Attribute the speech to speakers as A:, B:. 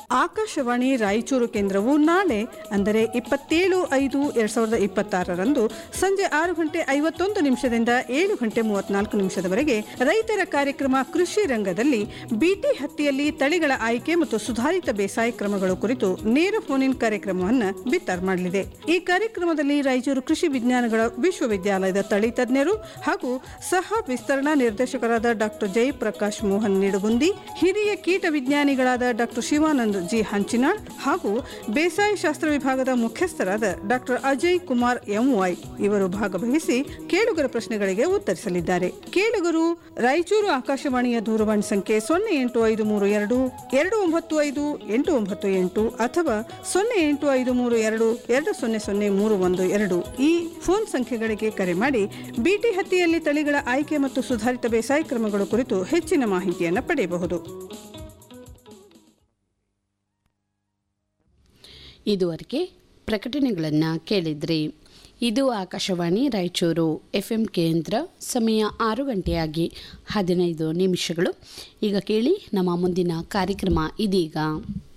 A: ಆಕಾಶವಾಣಿ ರಾಯಚೂರು ಕೇಂದ್ರವು ನಾಳೆ ಅಂದರೆ ಇಪ್ಪತ್ತೇಳು ಐದು ಎರಡ್ ಸಾವಿರದ ಇಪ್ಪತ್ತಾರರಂದು ಸಂಜೆ ಆರು ಗಂಟೆ ಐವತ್ತೊಂದು ನಿಮಿಷದಿಂದ ಏಳು ಗಂಟೆ ಮೂವತ್ನಾಲ್ಕು ನಿಮಿಷದವರೆಗೆ ರೈತರ ಕಾರ್ಯಕ್ರಮ ಕೃಷಿ ರಂಗದಲ್ಲಿ ಬಿಟಿ ಹತ್ತಿಯಲ್ಲಿ ತಳಿಗಳ ಆಯ್ಕೆ ಮತ್ತು ಸುಧಾರಿತ ಬೇಸಾಯ ಕ್ರಮಗಳು ಕುರಿತು ನೇರ ಫೋನ್ ಇನ್ ಕಾರ್ಯಕ್ರಮವನ್ನು ಬಿತ್ತರ ಮಾಡಲಿದೆ ಈ ಕಾರ್ಯಕ್ರಮದಲ್ಲಿ ರಾಯಚೂರು ಕೃಷಿ ವಿಜ್ಞಾನಗಳ ವಿಶ್ವವಿದ್ಯಾಲಯದ ತಳಿ ತಜ್ಞರು ಹಾಗೂ ಸಹ ವಿಸ್ತರಣಾ ನಿರ್ದೇಶಕರಾದ ಡಾಕ್ಟರ್ ಜಯಪ್ರಕಾಶ್ ಮೋಹನ್ ನಿಡುಗುಂದಿ ಹಿರಿಯ ಕೀಟ ವಿಜ್ಞಾನಿಗಳಾದ ಡಾಕ್ಟರ್ ಶಿವಾನಂದ್ ಜಿ ಹಂಚಿನಾಳ್ ಹಾಗೂ ಬೇಸಾಯ ಶಾಸ್ತ್ರ ವಿಭಾಗದ ಮುಖ್ಯಸ್ಥರಾದ ಡಾಕ್ಟರ್ ಅಜಯ್ ಕುಮಾರ್ ಎಂವೈ ಇವರು ಭಾಗವಹಿಸಿ ಕೇಳುಗರ ಪ್ರಶ್ನೆಗಳಿಗೆ ಉತ್ತರಿಸಲಿದ್ದಾರೆ ಕೇಳುಗರು ರಾಯಚೂರು ಆಕಾಶವಾಣಿಯ ದೂರವಾಣಿ ಸಂಖ್ಯೆ ಸೊನ್ನೆ ಎಂಟು ಐದು ಮೂರು ಎರಡು ಎರಡು ಒಂಬತ್ತು ಐದು ಎಂಟು ಒಂಬತ್ತು ಎಂಟು ಅಥವಾ ಸೊನ್ನೆ ಎಂಟು ಐದು ಮೂರು ಎರಡು ಎರಡು ಸೊನ್ನೆ ಸೊನ್ನೆ ಮೂರು ಒಂದು ಎರಡು ಈ ಫೋನ್ ಸಂಖ್ಯೆಗಳಿಗೆ ಕರೆ ಮಾಡಿ ಬಿಟಿ ಹತ್ತಿಯಲ್ಲಿ ತಳಿಗಳ ಆಯ್ಕೆ ಮತ್ತು ಸುಧಾರಿತ ಬೇಸಾಯ ಕ್ರಮಗಳು ಕುರಿತು ಹೆಚ್ಚಿನ ಮಾಹಿತಿಯನ್ನು ಪಡೆಯಬಹುದು
B: ಇದುವರೆಗೆ ಪ್ರಕಟಣೆಗಳನ್ನು ಕೇಳಿದ್ರಿ ಇದು ಆಕಾಶವಾಣಿ ರಾಯಚೂರು ಎಫ್ ಎಂ ಕೇಂದ್ರ ಸಮಯ ಆರು ಗಂಟೆಯಾಗಿ ಹದಿನೈದು ನಿಮಿಷಗಳು ಈಗ ಕೇಳಿ ನಮ್ಮ ಮುಂದಿನ ಕಾರ್ಯಕ್ರಮ ಇದೀಗ